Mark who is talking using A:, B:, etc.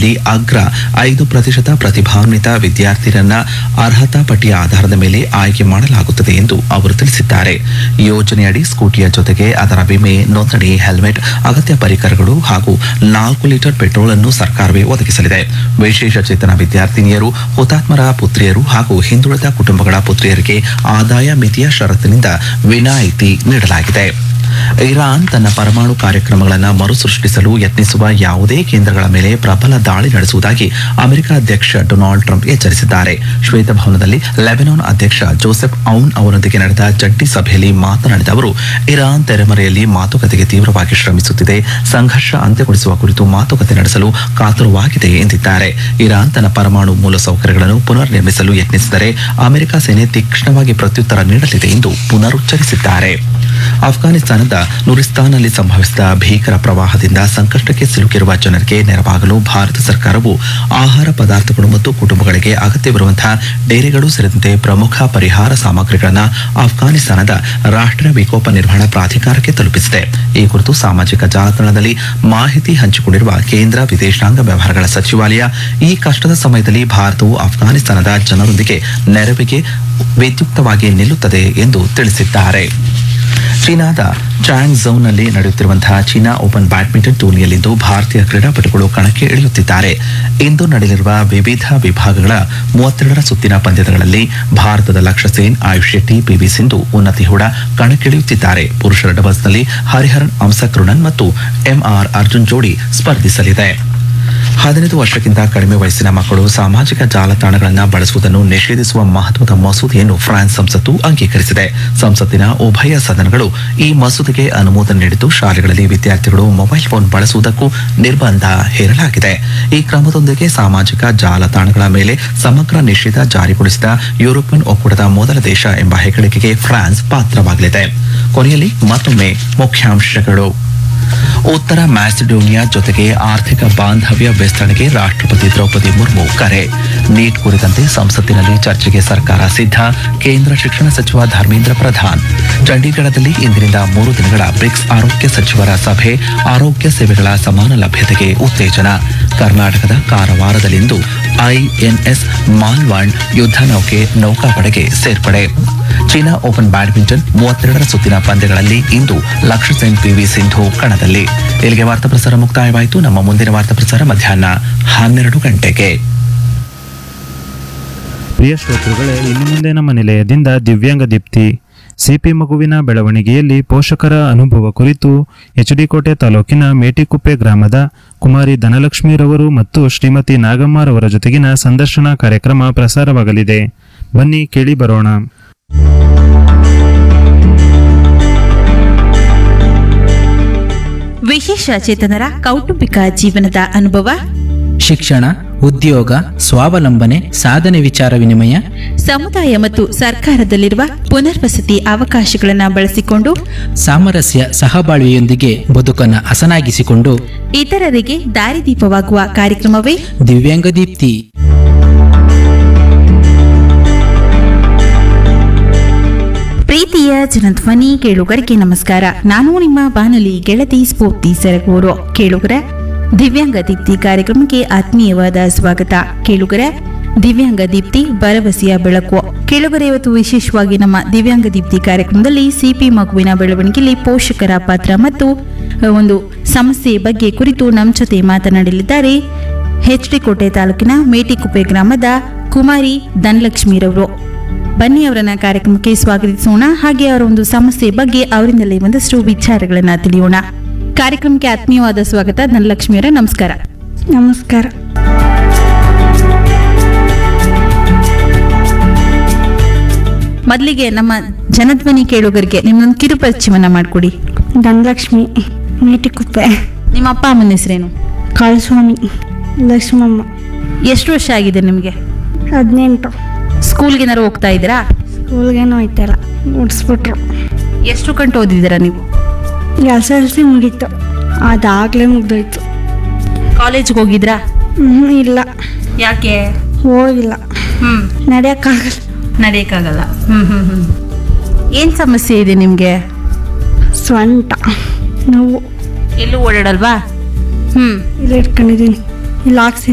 A: ವಿಭಾಗಗಳಲ್ಲಿ ಅಗ್ರ ಐದು ಪ್ರತಿಶತ ಪ್ರತಿಭಾನ್ವಿತ ವಿದ್ಯಾರ್ಥಿರನ್ನ ಅರ್ಹತಾ ಪಟ್ಟಿಯ ಆಧಾರದ ಮೇಲೆ ಆಯ್ಕೆ ಮಾಡಲಾಗುತ್ತದೆ ಎಂದು ಅವರು ತಿಳಿಸಿದ್ದಾರೆ ಯೋಜನೆಯಡಿ ಸ್ಕೂಟಿಯ ಜೊತೆಗೆ ಅದರ ವಿಮೆ ನೋಂದಣಿ ಹೆಲ್ಮೆಟ್ ಅಗತ್ಯ ಪರಿಕರಗಳು ಹಾಗೂ ನಾಲ್ಕು ಲೀಟರ್ ಪೆಟ್ರೋಲ್ ಅನ್ನು ಸರ್ಕಾರವೇ ಒದಗಿಸಲಿದೆ ವಿಶೇಷ ಚೇತನ ವಿದ್ಯಾರ್ಥಿನಿಯರು ಹುತಾತ್ಮರ ಪುತ್ರಿಯರು ಹಾಗೂ ಹಿಂದುಳಿದ ಕುಟುಂಬಗಳ ಪುತ್ರಿಯರಿಗೆ ಆದಾಯ ಮಿತಿಯ ಷರತ್ತಿನಿಂದ ವಿನಾಯಿತಿ ನೀಡಲಾಗಿದೆ ಇರಾನ್ ತನ್ನ ಪರಮಾಣು ಕಾರ್ಯಕ್ರಮಗಳನ್ನು ಮರುಸೃಷ್ಟಿಸಲು ಯತ್ನಿಸುವ ಯಾವುದೇ ಕೇಂದ್ರಗಳ ಮೇಲೆ ಪ್ರಬಲ ದಾಳಿ ನಡೆಸುವುದಾಗಿ ಅಮೆರಿಕ ಅಧ್ಯಕ್ಷ ಡೊನಾಲ್ಡ್ ಟ್ರಂಪ್ ಎಚ್ಚರಿಸಿದ್ದಾರೆ ಶ್ವೇತಭವನದಲ್ಲಿ ಲೆಬನಾನ್ ಅಧ್ಯಕ್ಷ ಜೋಸೆಫ್ ಔನ್ ಅವರೊಂದಿಗೆ ನಡೆದ ಜಂಟಿ ಸಭೆಯಲ್ಲಿ ಮಾತನಾಡಿದ ಅವರು ಇರಾನ್ ತೆರೆಮರೆಯಲ್ಲಿ ಮಾತುಕತೆಗೆ ತೀವ್ರವಾಗಿ ಶ್ರಮಿಸುತ್ತಿದೆ ಸಂಘರ್ಷ ಅಂತ್ಯಗೊಳಿಸುವ ಕುರಿತು ಮಾತುಕತೆ ನಡೆಸಲು ಕಾತುರವಾಗಿದೆ ಎಂದಿದ್ದಾರೆ ಇರಾನ್ ತನ್ನ ಪರಮಾಣು ಮೂಲಸೌಕರ್ಯಗಳನ್ನು ಪುನರ್ ನಿರ್ಮಿಸಲು ಯತ್ನಿಸಿದರೆ ಅಮೆರಿಕ ಸೇನೆ ತೀಕ್ಷ್ಣವಾಗಿ ಪ್ರತ್ಯುತ್ತರ ನೀಡಲಿದೆ ಎಂದು ಪುನರುಚ್ಚರಿಸಿದ್ದಾರೆ ಅಫ್ಘಾನಿಸ್ತಾನದ ನುರಿಸ್ತಾನ್ನಲ್ಲಿ ಸಂಭವಿಸಿದ ಭೀಕರ ಪ್ರವಾಹದಿಂದ ಸಂಕಷ್ಟಕ್ಕೆ ಸಿಲುಕಿರುವ ಜನರಿಗೆ ನೆರವಾಗಲು ಭಾರತ ಸರ್ಕಾರವು ಆಹಾರ ಪದಾರ್ಥಗಳು ಮತ್ತು ಕುಟುಂಬಗಳಿಗೆ ಅಗತ್ಯವಿರುವಂತಹ ಡೇರೆಗಳು ಸೇರಿದಂತೆ ಪ್ರಮುಖ ಪರಿಹಾರ ಸಾಮಗ್ರಿಗಳನ್ನು ಅಫ್ಘಾನಿಸ್ತಾನದ ರಾಷ್ಟ್ರೀಯ ವಿಕೋಪ ನಿರ್ವಹಣಾ ಪ್ರಾಧಿಕಾರಕ್ಕೆ ತಲುಪಿಸಿದೆ ಈ ಕುರಿತು ಸಾಮಾಜಿಕ ಜಾಲತಾಣದಲ್ಲಿ ಮಾಹಿತಿ ಹಂಚಿಕೊಂಡಿರುವ ಕೇಂದ್ರ ವಿದೇಶಾಂಗ ವ್ಯವಹಾರಗಳ ಸಚಿವಾಲಯ ಈ ಕಷ್ಟದ ಸಮಯದಲ್ಲಿ ಭಾರತವು ಅಫ್ಘಾನಿಸ್ತಾನದ ಜನರೊಂದಿಗೆ ನೆರವಿಗೆ ವಿದ್ಯುಕ್ತವಾಗಿ ನಿಲ್ಲುತ್ತದೆ ಎಂದು ತಿಳಿಸಿದ್ದಾರೆ ಚೀನಾದ ಚಾಂಗ್ ಝೌನ್ನಲ್ಲಿ ನಡೆಯುತ್ತಿರುವಂತಹ ಚೀನಾ ಓಪನ್ ಬ್ಯಾಡ್ಮಿಂಟನ್ ಟೂರ್ನಿಯಲ್ಲಿಂದು ಭಾರತೀಯ ಕ್ರೀಡಾಪಟುಗಳು ಕಣಕ್ಕೆ ಇಳಿಯುತ್ತಿದ್ದಾರೆ ಇಂದು ನಡೆಯಲಿರುವ ವಿವಿಧ ವಿಭಾಗಗಳ ಮೂವತ್ತೆರಡರ ಸುತ್ತಿನ ಪಂದ್ಯಗಳಲ್ಲಿ ಭಾರತದ ಲಕ್ಷ್ಯ ಸೇನ್ ಆಯುಷ್ ಶೆಟ್ಟಿ ಪಿವಿ ಸಿಂಧು ಉನ್ನತಿ ಹೂಡ ಕಣಕ್ಕಿಳಿಯುತ್ತಿದ್ದಾರೆ ಪುರುಷರ ಡಬಲ್ಸ್ನಲ್ಲಿ ಹರಿಹರನ್ ಅಂಸಕೃಣನ್ ಮತ್ತು ಎಂಆರ್ ಅರ್ಜುನ್ ಜೋಡಿ ಸ್ಪರ್ಧಿಸಲಿದೆ ಹದಿನೈದು ವರ್ಷಕ್ಕಿಂತ ಕಡಿಮೆ ವಯಸ್ಸಿನ ಮಕ್ಕಳು ಸಾಮಾಜಿಕ ಜಾಲತಾಣಗಳನ್ನು ಬಳಸುವುದನ್ನು ನಿಷೇಧಿಸುವ ಮಹತ್ವದ ಮಸೂದೆಯನ್ನು ಫ್ರಾನ್ಸ್ ಸಂಸತ್ತು ಅಂಗೀಕರಿಸಿದೆ ಸಂಸತ್ತಿನ ಉಭಯ ಸದನಗಳು ಈ ಮಸೂದೆಗೆ ಅನುಮೋದನೆ ನೀಡಿದ್ದು ಶಾಲೆಗಳಲ್ಲಿ ವಿದ್ಯಾರ್ಥಿಗಳು ಮೊಬೈಲ್ ಫೋನ್ ಬಳಸುವುದಕ್ಕೂ ನಿರ್ಬಂಧ ಹೇರಲಾಗಿದೆ ಈ ಕ್ರಮದೊಂದಿಗೆ ಸಾಮಾಜಿಕ ಜಾಲತಾಣಗಳ ಮೇಲೆ ಸಮಗ್ರ ನಿಷೇಧ ಜಾರಿಗೊಳಿಸಿದ ಯುರೋಪಿಯನ್ ಒಕ್ಕೂಟದ ಮೊದಲ ದೇಶ ಎಂಬ ಹೆಗ್ಗಳಿಕೆಗೆ ಫ್ರಾನ್ಸ್ ಪಾತ್ರವಾಗಲಿದೆ ಕೊನೆಯಲ್ಲಿ ಮತ್ತೊಮ್ಮೆ ಮುಖ್ಯಾಂಶಗಳು ಉತ್ತರ ಮ್ಯಾಸಿಡೋನಿಯಾ ಜೊತೆಗೆ ಆರ್ಥಿಕ ಬಾಂಧವ್ಯ ವಿಸ್ತರಣೆಗೆ ರಾಷ್ಟ್ರಪತಿ ದ್ರೌಪದಿ ಮುರ್ಮು ಕರೆ ನೀಟ್ ಕುರಿತಂತೆ ಸಂಸತ್ತಿನಲ್ಲಿ ಚರ್ಚೆಗೆ ಸರ್ಕಾರ ಸಿದ್ಧ ಕೇಂದ್ರ ಶಿಕ್ಷಣ ಸಚಿವ ಧರ್ಮೇಂದ್ರ ಪ್ರಧಾನ್ ಚಂಡೀಗಢದಲ್ಲಿ ಇಂದಿನಿಂದ ಮೂರು ದಿನಗಳ ಬ್ರಿಕ್ಸ್ ಆರೋಗ್ಯ ಸಚಿವರ ಸಭೆ ಆರೋಗ್ಯ ಸೇವೆಗಳ ಸಮಾನ ಲಭ್ಯತೆಗೆ ಉತ್ತೇಜನ ಕರ್ನಾಟಕದ ಕಾರವಾರದಲ್ಲಿಂದು ಐಎನ್ಎಸ್ ಮಾಲ್ವಾಂಡ್ ಯುದ್ಧ ನೌಕೆ ನೌಕಾಪಡೆಗೆ ಸೇರ್ಪಡೆ ಚೀನಾ ಓಪನ್ ಬ್ಯಾಡ್ಮಿಂಟನ್ ಮೂವತ್ತೆರಡರ ಸುತ್ತಿನ ಪಂದ್ಯಗಳಲ್ಲಿ ಇಂದು ಲಕ್ಷ್ಯ ಸೆನ್ ಪಿವಿ ಸಿಂಧು ಕಣದಲ್ಲಿ ಇಲ್ಲಿಗೆ ವಾರ್ತಾ ಪ್ರಸಾರ ಮುಕ್ತಾಯವಾಯಿತು ನಮ್ಮ ಮುಂದಿನ ವಾರ್ತಾ ಪ್ರಸಾರ ಮಧ್ಯಾಹ್ನ ಹನ್ನೆರಡು ಗಂಟೆಗೆ
B: ಪ್ರಿಯ ಶ್ರೋತೃಗಳೇ ಇನ್ನು ಮುಂದೆ ನಮ್ಮ ನಿಲಯದಿಂದ ದಿವ್ಯಾಂಗ ದೀಪ್ತಿ ಸಿಪಿ ಮಗುವಿನ ಬೆಳವಣಿಗೆಯಲ್ಲಿ ಪೋಷಕರ ಅನುಭವ ಕುರಿತು ಎಚ್ಡಿಕೋಟೆ ತಾಲೂಕಿನ ಮೇಟಿಕುಪ್ಪೆ ಗ್ರಾಮದ ಕುಮಾರಿ ಧನಲಕ್ಷ್ಮೀರವರು ಮತ್ತು ಶ್ರೀಮತಿ ನಾಗಮ್ಮರವರ ಜೊತೆಗಿನ ಸಂದರ್ಶನ ಕಾರ್ಯಕ್ರಮ ಪ್ರಸಾರವಾಗಲಿದೆ ಬನ್ನಿ ಕೇಳಿ ಬರೋಣ
C: ವಿಶೇಷ ಚೇತನರ ಕೌಟುಂಬಿಕ ಜೀವನದ ಅನುಭವ
D: ಶಿಕ್ಷಣ ಉದ್ಯೋಗ ಸ್ವಾವಲಂಬನೆ ಸಾಧನೆ ವಿಚಾರ ವಿನಿಮಯ
C: ಸಮುದಾಯ ಮತ್ತು ಸರ್ಕಾರದಲ್ಲಿರುವ ಪುನರ್ವಸತಿ ಅವಕಾಶಗಳನ್ನು ಬಳಸಿಕೊಂಡು
D: ಸಾಮರಸ್ಯ ಸಹಬಾಳ್ವೆಯೊಂದಿಗೆ ಬದುಕನ್ನು ಹಸನಾಗಿಸಿಕೊಂಡು
C: ಇತರರಿಗೆ ದಾರಿದೀಪವಾಗುವ ಕಾರ್ಯಕ್ರಮವೇ
D: ದಿವ್ಯಾಂಗ ದೀಪ್ತಿ
C: ಪ್ರೀತಿಯ ಜನಧ್ವನಿ ಕೇಳುಗರಿಗೆ ನಮಸ್ಕಾರ ನಾನು ನಿಮ್ಮ ಬಾನುಲಿ ಗೆಳತಿ ಸ್ಫೂರ್ತಿ ಸರಗೂರು ಕೇಳುಗರ ದಿವ್ಯಾಂಗ ದೀಪ್ತಿ ಕಾರ್ಯಕ್ರಮಕ್ಕೆ ಆತ್ಮೀಯವಾದ ಸ್ವಾಗತ ಕೇಳುಗರ ದಿವ್ಯಾಂಗ ದೀಪ್ತಿ ಭರವಸೆಯ ಬೆಳಕು ಕೇಳುಗರ ಇವತ್ತು ವಿಶೇಷವಾಗಿ ನಮ್ಮ ದಿವ್ಯಾಂಗ ದೀಪ್ತಿ ಕಾರ್ಯಕ್ರಮದಲ್ಲಿ ಸಿಪಿ ಮಗುವಿನ ಬೆಳವಣಿಗೆಯಲ್ಲಿ ಪೋಷಕರ ಪಾತ್ರ ಮತ್ತು ಅಹ್, ಒಂದು ಸಮಸ್ಯೆ ಬಗ್ಗೆ ಕುರಿತು ನಮ್ಮ ಜೊತೆ ಮಾತನಾಡಲಿದ್ದಾರೆ ಎಚ್ ಡಿ ಕೋಟೆ ತಾಲೂಕಿನ ಮೇಟಿಕುಪ್ಪೆ ಗ್ರಾಮದ ಕುಮಾರಿ ಧನಲಕ್ಷ್ಮೀರವರು ಬನ್ನಿ ಅವರನ್ನ ಕಾರ್ಯಕ್ರಮಕ್ಕೆ ಸ್ವಾಗತಿಸೋಣ ಹಾಗೆ ಅವರ ಒಂದು ಸಮಸ್ಯೆ ಬಗ್ಗೆ ಅವರಿಂದಲೇ ಒಂದಷ್ಟು ವಿಚಾರಗಳನ್ನ ತಿಳಿಯೋಣ ಕಾರ್ಯಕ್ರಮಕ್ಕೆ ಆತ್ಮೀಯವಾದ ಸ್ವಾಗತ ಧನಲಕ್ಷ್ಮಿಯವರೇ ನಮಸ್ಕಾರ
E: ನಮಸ್ಕಾರ
C: ಮೊದಲಿಗೆ ನಮ್ಮ ಜನಧ್ವನಿ ಕೇಳುಗರಿಗೆ ನಿಮ್ಮೊಂದು ಕಿರುಪರಿಚಯವನ್ನ ಮಾಡಿಕೊಡಿ
E: ಧನಲಕ್ಷ್ಮಿ ಮೇಟಿಕುಪ್ಪೆ
C: ನಿಮ್ಮ ಅಪ್ಪ ಅಮ್ಮನ ಹೆಸರೇನು
E: ಕಾಳಸ್ವಾಮಿ ಲಕ್ಷ್ಮಮ್ಮ
C: ಎಷ್ಟು ವರ್ಷ ಆಗಿದೆ ನಿಮಗೆ
E: ಹದಿನೆಂಟು
C: ಸ್ಕೂಲ್ಗೇನಾರು ಹೋಗ್ತಾ ಇದ್ದೀರಾ
E: ಸ್ಕೂಲ್ಗೇನು ಹೋಯ್ತಾರ ಮುಡಿಸ್ಬಿಟ್ರು
C: ಎಷ್ಟು ಗಂಟೆ ಓದಿದ್ದೀರಾ ನೀವು
E: ಎಸ್ ಎಲ್ ಸಿ ಮುಗೀತು ಅದಾಗಲೇ ಮುಗ್ದೋಯ್ತು
C: ಕಾಲೇಜ್ಗೆ ಹೋಗಿದ್ರಾ
E: ಹ್ಞೂ ಇಲ್ಲ
C: ಯಾಕೆ
E: ಹೋಗಿಲ್ಲ
C: ಹ್ಮ್
E: ನಡೆಯೋಕ್ಕಾಗಲ್ಲ
C: ನಡೆಯಕ್ಕಾಗಲ್ಲ ಹ್ಮ್ ಹ್ಮ್ ಹ್ಮ್ ಏನ್ ಸಮಸ್ಯೆ ಇದೆ ನಿಮ್ಗೆ
E: ಸ್ವಂಟ ನೋವು
C: ಎಲ್ಲೂ ಓಡಾಡಲ್ವಾ ಹ್ಮ್
E: ಇಲ್ಲಿ ಇಟ್ಕೊಂಡಿದ್ದೀನಿ ಇಲ್ಲಿ ಹಾಕ್ಸಿ